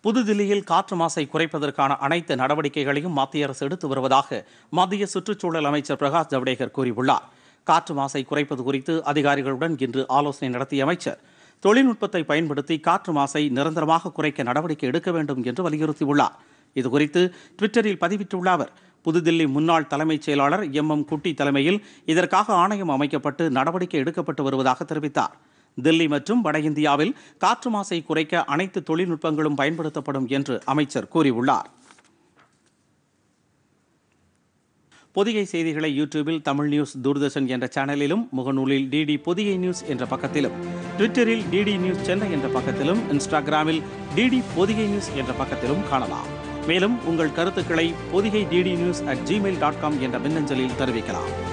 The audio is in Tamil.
புதுதில்லியில் காற்று மாசை குறைப்பதற்கான அனைத்து நடவடிக்கைகளையும் மத்திய அரசு எடுத்து வருவதாக மத்திய சுற்றுச்சூழல் அமைச்சர் பிரகாஷ் ஜவடேகர் கூறியுள்ளார் காற்று மாசை குறைப்பது குறித்து அதிகாரிகளுடன் இன்று ஆலோசனை நடத்திய அமைச்சர் தொழில்நுட்பத்தை பயன்படுத்தி காற்று மாசை நிரந்தரமாக குறைக்க நடவடிக்கை எடுக்க வேண்டும் என்று வலியுறுத்தியுள்ளார் இதுகுறித்து ட்விட்டரில் பதிவிட்டுள்ள அவர் புதுதில்லி முன்னாள் தலைமைச் செயலாளர் எம் எம் குட்டி தலைமையில் இதற்காக ஆணையம் அமைக்கப்பட்டு நடவடிக்கை எடுக்கப்பட்டு வருவதாக தெரிவித்தார் தில்லி மற்றும் வட இந்தியாவில் காற்று மாசை குறைக்க அனைத்து தொழில்நுட்பங்களும் பயன்படுத்தப்படும் என்று அமைச்சர் கூறியுள்ளார் பொதிகை செய்திகளை யூடியூபில் தமிழ் நியூஸ் தூர்தர்ஷன் என்ற சேனலிலும் முகநூலில் டிடி பொதிகை நியூஸ் என்ற பக்கத்திலும் ட்விட்டரில் டிடி நியூஸ் சென்னை என்ற பக்கத்திலும் இன்ஸ்டாகிராமில் டிடி பொதிகை நியூஸ் என்ற பக்கத்திலும் காணலாம் மேலும் உங்கள் கருத்துக்களை Podhigai DD news at Gmail dot com என்ற மின்னஞ்சலில் தெரிவிக்கலாம்